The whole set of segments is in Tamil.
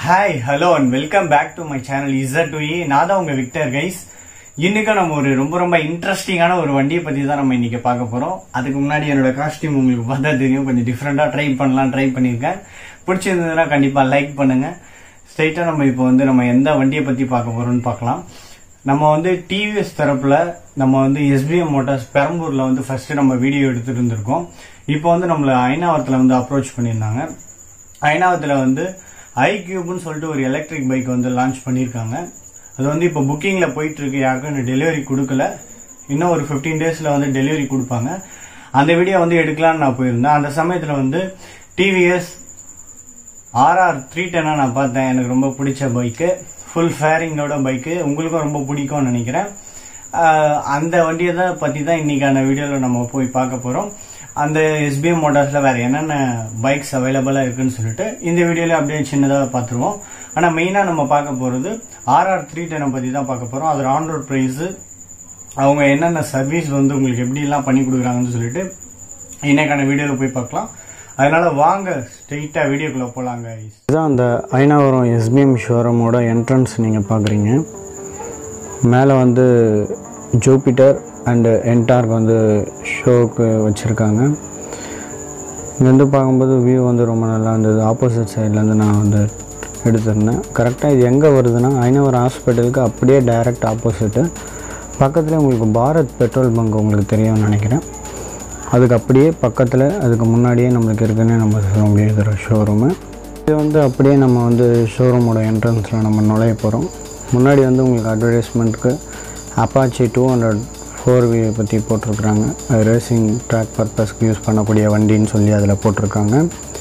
hi hello and welcome back to my channel Z to நான் தான் உங்க விக்டர் கைஸ் இன்னைக்கும் நம்ம ஒரு ரொம்ப ரொம்ப இன்ட்ரெஸ்டிங்கான ஒரு வண்டியை பத்தி தான் நம்ம இன்னைக்கு பார்க்க போறோம் அதுக்கு முன்னாடி என்னோட காஸ்டியூம் உங்களுக்கு பார்த்தா தெரியும் கொஞ்சம் டிஃப்ரெண்டா ட்ரை பண்ணலாம் ட்ரை பண்ணியிருக்கேன் பிடிச்சிருந்ததுன்னா கண்டிப்பா லைக் பண்ணுங்க ஸ்ட்ரைட்டா நம்ம இப்போ வந்து நம்ம எந்த வண்டியை பத்தி பார்க்க போறோம்னு பார்க்கலாம் நம்ம வந்து டிவிஎஸ் தரப்புல நம்ம வந்து எஸ்பிஎம் மோட்டார்ஸ் பெரம்பூர்ல வந்து ஃபர்ஸ்ட் நம்ம வீடியோ எடுத்துட்டு இருந்திருக்கோம் இப்போ வந்து நம்மள ஐநாவரத்துல வந்து அப்ரோச் பண்ணியிருந்தாங்க ஐநாவத்தில் வந்து ஐ கியூப்னு சொல்லிட்டு ஒரு எலக்ட்ரிக் பைக் வந்து லான்ச் பண்ணியிருக்காங்க அது வந்து இப்போ புக்கிங்கில் போயிட்டு இருக்கு யாருக்கும் இன்னும் டெலிவரி கொடுக்கல இன்னும் ஒரு ஃபிஃப்டீன் டேஸில் வந்து டெலிவரி கொடுப்பாங்க அந்த வீடியோ வந்து எடுக்கலாம்னு நான் போயிருந்தேன் அந்த சமயத்தில் வந்து டிவிஎஸ் ஆர்ஆர் த்ரீ டென்னாக நான் பார்த்தேன் எனக்கு ரொம்ப பிடிச்ச பைக்கு ஃபுல் ஃபேரிங்கோட பைக்கு உங்களுக்கும் ரொம்ப பிடிக்கும்னு நினைக்கிறேன் ஆஹ் அந்த வண்டியை தான் பற்றி தான் இன்னைக்கான வீடியோவில் நம்ம போய் பார்க்க போகிறோம் அந்த எஸ்பிஎம் மோட்டார்ஸில் வேறு என்னென்ன பைக்ஸ் அவைலபிளாக இருக்குன்னு சொல்லிட்டு இந்த வீடியோவில் அப்படியே சின்னதாக பார்த்துருவோம் ஆனால் மெயினாக நம்ம பார்க்க போகிறது ஆர்ஆர் த்ரீ டெனை பற்றி தான் பார்க்க போகிறோம் அது ஆன் ரோட் ப்ரைஸு அவங்க என்னென்ன சர்வீஸ் வந்து உங்களுக்கு எப்படிலாம் பண்ணி கொடுக்குறாங்கன்னு சொல்லிட்டு இன்னைக்கான வீடியோவில் போய் பார்க்கலாம் அதனால வாங்க ஸ்ட்ரெயிட்டாக வீடியோக்குள்ளே போகலாங்க இதுதான் அந்த ஐநாவரம் எஸ்பிஎம் ஷோரூமோட என்ட்ரன்ஸ் நீங்கள் பார்க்குறீங்க மேலே வந்து ஜூபிட்டர் அண்டு என்டார்க் வந்து ஷோக்கு வச்சுருக்காங்க இங்கேருந்து பார்க்கும்போது வியூ வந்து ரொம்ப நல்லா இருந்தது ஆப்போசிட் சைட்லேருந்து நான் வந்து எடுத்திருந்தேன் கரெக்டாக இது எங்கே வருதுன்னா ஐநவர் ஹாஸ்பிட்டலுக்கு அப்படியே டைரக்ட் ஆப்போசிட்டு பக்கத்தில் உங்களுக்கு பாரத் பெட்ரோல் பங்க் உங்களுக்கு தெரியும்னு நினைக்கிறேன் அதுக்கு அப்படியே பக்கத்தில் அதுக்கு முன்னாடியே நம்மளுக்கு இருக்குன்னு நம்ம சொல்ல முடியுது ஷோரூமு இது வந்து அப்படியே நம்ம வந்து ஷோரூமோட என்ட்ரன்ஸில் நம்ம நுழைய போகிறோம் முன்னாடி வந்து உங்களுக்கு அட்வர்டைஸ்மெண்ட்டுக்கு Apache two hundred four V பற்றி போட்டிருக்கிறாங்க ரேசிங் ட்ராக் பர்பஸ்க்கு யூஸ் பண்ணக்கூடிய வண்டின்னு சொல்லி அதில் போட்டிருக்காங்க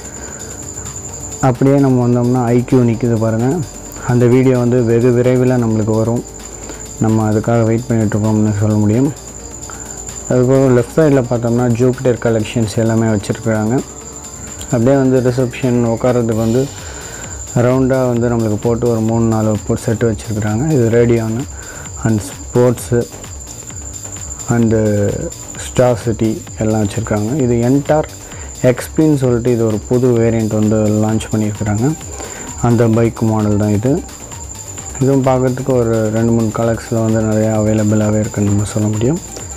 அப்படியே நம்ம வந்தோம்னா ஐக்யூ நிற்குது பாருங்கள் அந்த வீடியோ வந்து வெகு விரைவில் நம்மளுக்கு வரும் நம்ம அதுக்காக வெயிட் பண்ணிகிட்ருக்கோம்னு சொல்ல முடியும் அதுக்கப்புறம் லெஃப்ட் சைடில் பார்த்தோம்னா ஜூபிட்டர் கலெக்ஷன்ஸ் எல்லாமே வச்சுருக்குறாங்க அப்படியே வந்து ரிசப்ஷன் உட்காரத்துக்கு வந்து ரவுண்டாக வந்து நம்மளுக்கு போட்டு ஒரு மூணு நாலு போட் செட்டு வச்சுருக்குறாங்க இது ரேடியோன்னு and sports and Star City எல்லாம் வச்சுருக்காங்க இது என்டார் எக்ஸ்பின்னு சொல்லிட்டு இது ஒரு புது வேரியண்ட் வந்து லான்ச் பண்ணியிருக்கிறாங்க அந்த பைக் மாடல் தான் இது இதுவும் பார்க்குறதுக்கு ஒரு ரெண்டு மூணு கலர்ஸில் வந்து நிறையா அவைலபிளாகவே இருக்குன்னு நம்ம சொல்ல முடியும்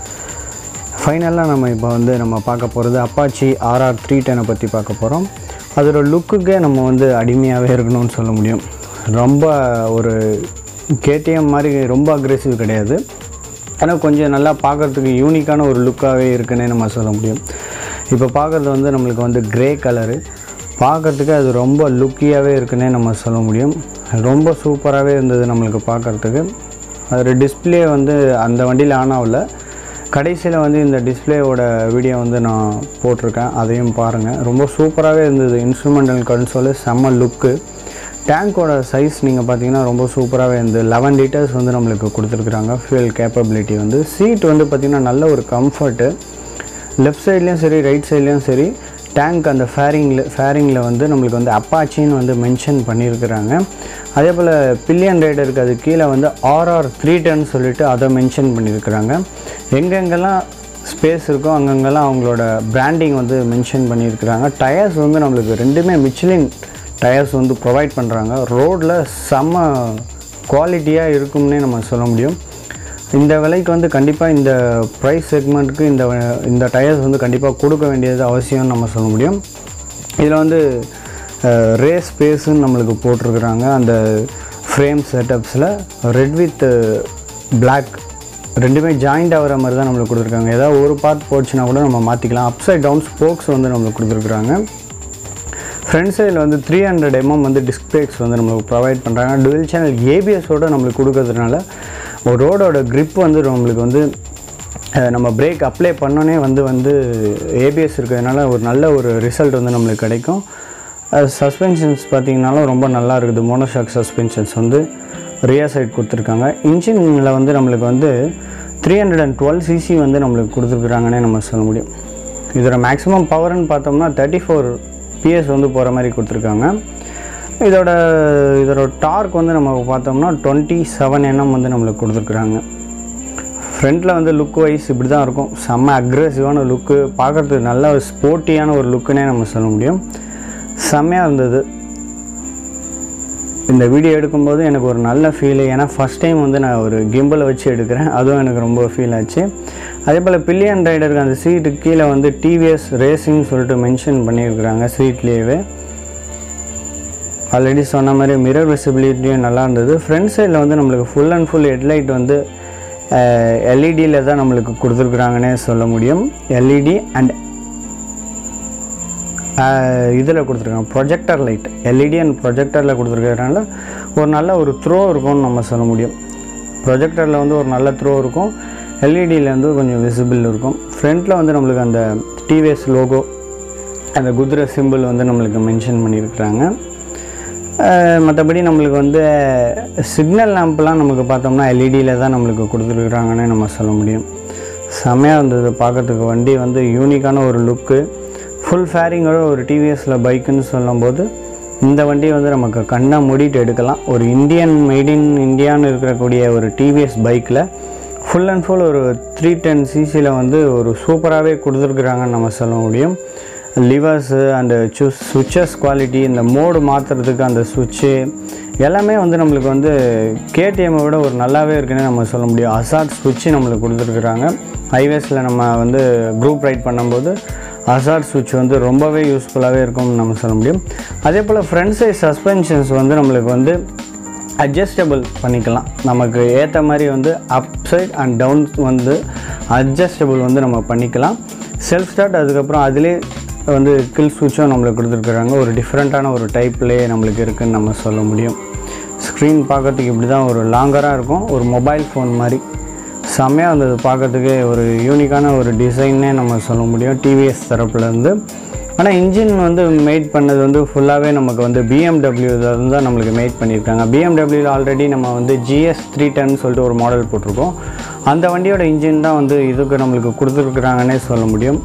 ஃபைனலாக நம்ம இப்போ வந்து நம்ம பார்க்க போகிறது அப்பாச்சி ஆர்ஆர் த்ரீ டெனை பற்றி பார்க்க போகிறோம் அதோட லுக்குக்கே நம்ம வந்து அடிமையாகவே இருக்கணும்னு சொல்ல முடியும் ரொம்ப ஒரு கேடிஎம் மாதிரி ரொம்ப அக்ரெசிவ் கிடையாது ஆனால் கொஞ்சம் நல்லா பார்க்குறதுக்கு யூனிக்கான ஒரு லுக்காகவே இருக்குன்னே நம்ம சொல்ல முடியும் இப்போ பார்க்குறது வந்து நம்மளுக்கு வந்து க்ரே கலரு பார்க்குறதுக்கு அது ரொம்ப லுக்கியாகவே இருக்குன்னே நம்ம சொல்ல முடியும் ரொம்ப சூப்பராகவே இருந்தது நம்மளுக்கு பார்க்குறதுக்கு அதோட டிஸ்பிளே வந்து அந்த வண்டியில் ஆன் ஆகல கடைசியில் வந்து இந்த டிஸ்பிளேவோட வீடியோ வந்து நான் போட்டிருக்கேன் அதையும் பாருங்கள் ரொம்ப சூப்பராகவே இருந்தது இன்ஸ்ட்ருமெண்டல் கன்சோலு செம்ம லுக்கு டேங்கோட சைஸ் நீங்கள் பார்த்தீங்கன்னா ரொம்ப சூப்பராகவே இருந்தது லெவன் லிட்டர்ஸ் வந்து நம்மளுக்கு கொடுத்துருக்குறாங்க ஃபியூல் கேப்பபிலிட்டி வந்து சீட் வந்து பார்த்திங்கன்னா நல்ல ஒரு கம்ஃபர்ட்டு லெஃப்ட் சைட்லேயும் சரி ரைட் சைட்லேயும் சரி டேங்க் அந்த ஃபேரிங்கில் ஃபேரிங்கில் வந்து நம்மளுக்கு வந்து அப்பாச்சின்னு வந்து மென்ஷன் பண்ணியிருக்கிறாங்க அதே போல் பில்லியன் ரைடருக்கு அது கீழே வந்து ஆர்ஆர் த்ரீ டென் சொல்லிட்டு அதை மென்ஷன் பண்ணியிருக்கிறாங்க எங்கெங்கெல்லாம் ஸ்பேஸ் இருக்கோ அங்கங்கெல்லாம் அவங்களோட பிராண்டிங் வந்து மென்ஷன் பண்ணியிருக்கிறாங்க டயர்ஸ் வந்து நம்மளுக்கு ரெண்டுமே மிச்சிலின் டயர்ஸ் வந்து ப்ரொவைட் பண்ணுறாங்க ரோட்டில் செம்ம குவாலிட்டியாக இருக்கும்னே நம்ம சொல்ல முடியும் இந்த விலைக்கு வந்து கண்டிப்பாக இந்த ப்ரைஸ் செக்மெண்ட்டுக்கு இந்த இந்த டயர்ஸ் வந்து கண்டிப்பாக கொடுக்க வேண்டியது அவசியம்னு நம்ம சொல்ல முடியும் இதில் வந்து ரேஸ் ஸ்பேஸுன்னு நம்மளுக்கு போட்டிருக்கிறாங்க அந்த ஃப்ரேம் செட்டப்ஸில் ரெட் வித் பிளாக் ரெண்டுமே ஜாயிண்ட் ஆகிற மாதிரி தான் நம்மளுக்கு கொடுத்துருக்காங்க ஏதாவது ஒரு பார்ட் போச்சுன்னா கூட நம்ம மாற்றிக்கலாம் அப்சைட் டவுன் ஸ்போக்ஸ் வந்து நம்மளுக்கு கொடுத்துருக்குறாங்க ஃப்ரண்ட் சைடில் வந்து த்ரீ ஹண்ட்ரட் எம்எம் வந்து டிஸ்க் பிரேக்ஸ் வந்து நம்மளுக்கு ப்ரொவைட் பண்ணுறாங்க டுவெல் சேனல் ஏபிஎஸோடு நம்மளுக்கு கொடுக்கறதுனால ஒரு ரோடோட grip வந்து நம்மளுக்கு வந்து அஹ், நம்ம பிரேக் அப்ளை பண்ணோன்னே வந்து வந்து ஏபிஎஸ் இருக்கிறதுனால ஒரு நல்ல ஒரு ரிசல்ட் வந்து நம்மளுக்கு கிடைக்கும் சஸ்பென்ஷன்ஸ் பார்த்தீங்கன்னாலும் ரொம்ப நல்லா இருக்குது மோனோஷாக் சஸ்பென்ஷன்ஸ் வந்து ரியர் சைட் கொடுத்துருக்காங்க இன்ஜினில் வந்து நம்மளுக்கு வந்து three hundred and twelve CC வந்து நம்மளுக்கு கொடுத்துருக்குறாங்கன்னே நம்ம சொல்ல முடியும் இதோட மேக்ஸிமம் பவர்னு பார்த்தோம்னா தேர்ட்டி ஃபோர் பிஎஸ் வந்து போகிற மாதிரி கொடுத்துருக்காங்க இதோட இதோட டார்க் வந்து நம்ம பார்த்தோம்னா டுவெண்ட்டி செவன் என்எம் வந்து நம்மளுக்கு கொடுத்துருக்குறாங்க ஃப்ரண்ட்டில் வந்து லுக் வைஸ் இப்படி தான் இருக்கும் செம்ம அக்ரெசிவான லுக்கு பார்க்குறதுக்கு நல்ல ஒரு ஸ்போர்ட்டியான ஒரு லுக்குன்னே நம்ம சொல்ல முடியும் செம்மையாக இருந்தது இந்த வீடியோ எடுக்கும்போது எனக்கு ஒரு நல்ல ஃபீல் ஏன்னா ஃபஸ்ட் டைம் வந்து நான் ஒரு கிம்பிளை வச்சு எடுக்கிறேன் அதுவும் எனக்கு ரொம்ப ஃபீல் ஆச்சு அதே போல் பில்லியன் ரைடருக்கு அந்த சீட்டுக்கு கீழே வந்து டிவிஎஸ் ரேசிங் சொல்லிட்டு மென்ஷன் பண்ணியிருக்கிறாங்க சீட்லேயே ஆல்ரெடி சொன்ன மாதிரி மிரர் விசிபிலிட்டியும் நல்லா இருந்தது ஃப்ரண்ட் சைடில் வந்து நம்மளுக்கு ஃபுல் அண்ட் ஃபுல் ஹெட்லைட் வந்து எல்இடியில் தான் நம்மளுக்கு கொடுத்துருக்குறாங்கன்னே சொல்ல முடியும் எல்இடி அண்ட் இதில் கொடுத்துருக்காங்க ப்ரொஜெக்டர் லைட் எல்இடி அண்ட் ப்ரொஜெக்டரில் கொடுத்துருக்கறதுனால ஒரு நல்ல ஒரு த்ரோ இருக்கும்னு நம்ம சொல்ல முடியும் ப்ரொஜெக்டரில் வந்து ஒரு நல்ல த்ரோ இருக்கும் எல்இடியில் வந்து கொஞ்சம் விசிபிள் இருக்கும் ஃப்ரண்ட்டில் வந்து நம்மளுக்கு அந்த டிவிஎஸ் லோகோ அந்த குதிரை சிம்பிள் வந்து நம்மளுக்கு மென்ஷன் பண்ணியிருக்கிறாங்க மற்றபடி நம்மளுக்கு வந்து சிக்னல் லேம்ப்லாம் நமக்கு பார்த்தோம்னா எல்இடியில் தான் நம்மளுக்கு கொடுத்துருக்குறாங்கன்னு நம்ம சொல்ல முடியும் செமையாக இருந்தது பார்க்கறதுக்கு வண்டி வந்து யூனிக்கான ஒரு லுக்கு ஃபுல் ஃபேரிங்கோட ஒரு டிவிஎஸில் பைக்குன்னு சொல்லும்போது இந்த வண்டியை வந்து நமக்கு கண்ணை மூடிட்டு எடுக்கலாம் ஒரு இந்தியன் மேட் இன் இந்தியான்னு இருக்கக்கூடிய ஒரு டிவிஎஸ் பைக்கில் ஃபுல் அண்ட் ஃபுல் ஒரு த்ரீ டென் சிசியில் வந்து ஒரு சூப்பராகவே கொடுத்துருக்குறாங்கன்னு நம்ம சொல்ல முடியும் லிவர்ஸு அந்த சுஸ் சுவிச்சஸ் குவாலிட்டி இந்த மோடு மாற்றுறதுக்கு அந்த சுவிட்சு எல்லாமே வந்து நம்மளுக்கு வந்து கேடிஎம்மை விட ஒரு நல்லாவே இருக்குன்னு நம்ம சொல்ல முடியும் அசாட் சுவிட்சு நம்மளுக்கு கொடுத்துருக்குறாங்க ஹைவேஸில் நம்ம வந்து குரூப் ரைட் பண்ணும்போது அசாட் சுவிட்ச் வந்து ரொம்பவே யூஸ்ஃபுல்லாகவே இருக்கும்னு நம்ம சொல்ல முடியும் அதே போல் ஃப்ரண்ட் சைட் சஸ்பென்ஷன்ஸ் வந்து நம்மளுக்கு வந்து அட்ஜஸ்டபிள் பண்ணிக்கலாம் நமக்கு ஏற்ற மாதிரி வந்து அப் சைட் அண்ட் டவுன் வந்து அட்ஜஸ்டபிள் வந்து நம்ம பண்ணிக்கலாம் செல்ஃப் ஸ்டார்ட் அதுக்கப்புறம் அதிலே வந்து கில் ஸ்விட்சும் நம்மளுக்கு கொடுத்துருக்குறாங்க ஒரு டிஃப்ரெண்ட்டான ஒரு டைப்லேயே நம்மளுக்கு இருக்குதுன்னு நம்ம சொல்ல முடியும் ஸ்க்ரீன் பார்க்கறதுக்கு இப்படி தான் ஒரு லாங்கராக இருக்கும் ஒரு மொபைல் ஃபோன் மாதிரி செம்மையாக இருந்தது பார்க்கறதுக்கு ஒரு யூனிக்கான ஒரு டிசைன்னே நம்ம சொல்ல முடியும் டிவிஎஸ் தரப்புலேருந்து ஆனால் இன்ஜின் வந்து மேட் பண்ணது வந்து ஃபுல்லாகவே நமக்கு வந்து பிஎம்டபிள்யூ தான் நம்மளுக்கு மேட் பண்ணியிருக்காங்க பிஎம்டபிள்யூவில் ஆல்ரெடி நம்ம வந்து ஜிஎஸ் த்ரீ டென் சொல்லிட்டு ஒரு மாடல் போட்டிருக்கோம் அந்த வண்டியோட இன்ஜின் தான் வந்து இதுக்கு நம்மளுக்கு கொடுத்துருக்குறாங்கன்னே சொல்ல முடியும்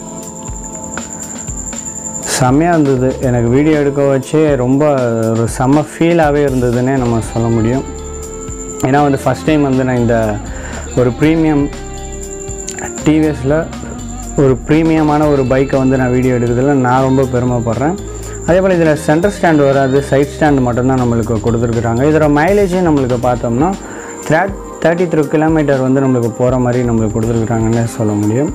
செம்மையாக இருந்தது எனக்கு வீடியோ எடுக்க வச்சே ரொம்ப ஒரு செம்ம ஃபீலாகவே இருந்ததுன்னே நம்ம சொல்ல முடியும் ஏன்னா வந்து ஃபஸ்ட் டைம் வந்து நான் இந்த ஒரு ப்ரீமியம் டிவிஎஸில் ஒரு ப்ரீமியமான ஒரு பைக்கை வந்து நான் வீடியோ எடுக்கிறதுல நான் ரொம்ப பெருமைப்படுறேன் அதே போல் இதில் சென்டர் ஸ்டாண்ட் வராது சைட் ஸ்டாண்ட் மட்டும்தான் நம்மளுக்கு கொடுத்துருக்குறாங்க இதில் மைலேஜும் நம்மளுக்கு பார்த்தோம்னா த்ரே தேர்ட்டி த்ரீ கிலோமீட்டர் வந்து நம்மளுக்கு போகிற மாதிரி நம்மளுக்கு கொடுத்துருக்குறாங்கன்னு சொல்ல முடியும்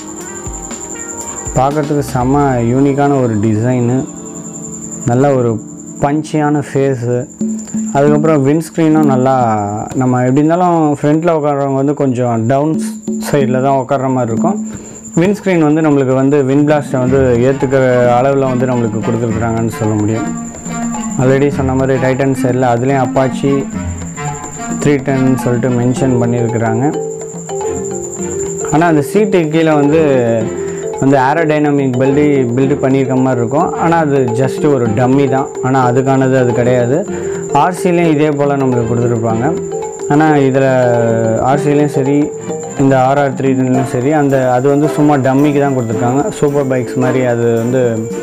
பார்க்குறதுக்கு செம்ம யூனிக்கான ஒரு டிசைனு நல்ல ஒரு பஞ்சியான ஃபேஸு அதுக்கப்புறம் விண்ட்ஸ்க்ரீனும் நல்லா நம்ம எப்படி இருந்தாலும் ஃப்ரண்ட்டில் உட்கார்றவங்க வந்து கொஞ்சம் டவுன் சைடில் தான் உட்கார்ற மாதிரி இருக்கும் விண்ட்ஸ்க்ரீன் வந்து நம்மளுக்கு வந்து விண்ட் பிளாஸ்ட்டை வந்து ஏற்றுக்கிற அளவில் வந்து நம்மளுக்கு கொடுத்துருக்குறாங்கன்னு சொல்ல முடியும் ஆல்ரெடி சொன்ன மாதிரி டைட்டன் சைடில் அதுலேயும் அப்பாச்சி த்ரீ டென் சொல்லிட்டு மென்ஷன் பண்ணியிருக்கிறாங்க ஆனால் அந்த சீட்டு கீழே வந்து வந்து ஏரோடைனமிக் பில்டு பில்டு பண்ணியிருக்க மாதிரி இருக்கும் ஆனால் அது ஜஸ்ட் ஒரு டம்மி தான் ஆனால் அதுக்கானது அது கிடையாது ஆர்சிலையும் இதே போல் நம்மளுக்கு கொடுத்துருப்பாங்க ஆனால் இதில் ஆர்சிலையும் சரி இந்த ஆர்ஆர் த்ரீலையும் சரி அந்த அது வந்து சும்மா டம்மிக்கு தான் கொடுத்துருக்காங்க சூப்பர் பைக்ஸ் மாதிரி அது வந்து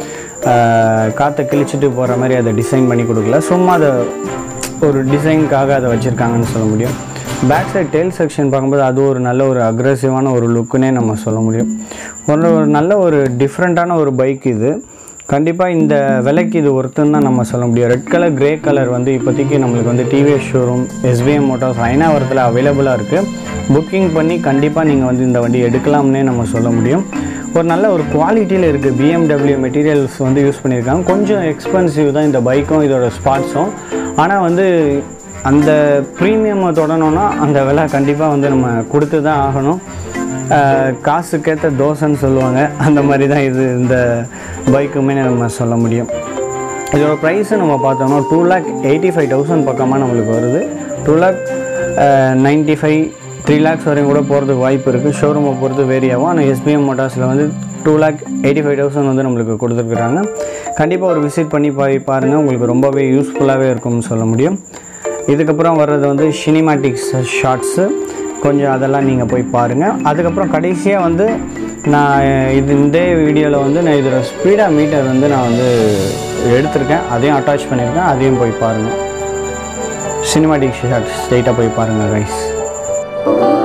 காற்றை கிழிச்சிட்டு போகிற மாதிரி அதை டிசைன் பண்ணி கொடுக்கல சும்மா அதை ஒரு டிசைனுக்காக அதை வச்சுருக்காங்கன்னு சொல்ல முடியும் பேக் சைட் டெயில் செக்ஷன் பார்க்கும்போது அது ஒரு நல்ல ஒரு அக்ரெசிவான ஒரு லுக்குன்னே நம்ம சொல்ல முடியும் ஒரு ஒரு நல்ல ஒரு டிஃப்ரெண்ட்டான ஒரு பைக் இது கண்டிப்பாக இந்த விலைக்கு இது ஒருத்தன் தான் நம்ம சொல்ல முடியும் ரெட் கலர் கிரே கலர் வந்து இப்போதைக்கு நம்மளுக்கு வந்து டிவிஎஸ் ஷோரூம் எஸ்பிஎம் மோட்டார்ஸ் ஐநாவரத்தில் அவைலபிளாக இருக்குது புக்கிங் பண்ணி கண்டிப்பாக நீங்கள் வந்து இந்த வண்டி எடுக்கலாம்னே நம்ம சொல்ல முடியும் ஒரு நல்ல ஒரு குவாலிட்டியில் இருக்குது பிஎம்டபிள்யூ மெட்டீரியல்ஸ் வந்து யூஸ் பண்ணியிருக்காங்க கொஞ்சம் எக்ஸ்பென்சிவ் தான் இந்த பைக்கும் இதோட ஸ்பாட்ஸும் ஆனால் வந்து அந்த ப்ரீமியமை தொடணும்னா அந்த விலை கண்டிப்பாக வந்து நம்ம கொடுத்து தான் ஆகணும் ஆஹ் காசுக்கேற்ற தோசைன்னு சொல்லுவாங்க அந்த மாதிரி தான் இது இந்த பைக்குமே நம்ம சொல்ல முடியும் இதோட ப்ரைஸை நம்ம பார்த்தோம்னா two lakh eighty five thousand பக்கமாக நம்மளுக்கு வருது two lakh ninety five three lakhs வரையும் கூட போகிறதுக்கு வாய்ப்பு இருக்குது ஷோரூமை பொறுத்து வேரி ஆகும் ஆனால் எஸ்பிஎம் மோட்டார்ஸில் வந்து two lakh eighty five thousand வந்து நம்மளுக்கு கொடுத்துருக்குறாங்க கண்டிப்பாக ஒரு விசிட் பண்ணி போய் பாருங்கள் உங்களுக்கு ரொம்பவே யூஸ்ஃபுல்லாகவே இருக்கும்னு சொல்ல முடியும் இதுக்கப்புறம் வர்றது வந்து சினிமேட்டிக்ஸ் ஷார்ட்ஸு கொஞ்சம் அதெல்லாம் நீங்கள் போய் பாருங்கள் அதுக்கப்புறம் கடைசியாக வந்து நான் இது இந்த வீடியோவில் வந்து நான் இதோட ஸ்பீடாக மீட்டர் வந்து நான் வந்து எடுத்திருக்கேன் அதையும் அட்டாச் பண்ணியிருக்கேன் அதையும் போய் பாருங்கள் சினிமாட்டிக் ஷார்ட்ஸ் ஸ்ட்ரைட்டாக போய் பாருங்கள் ரைஸ்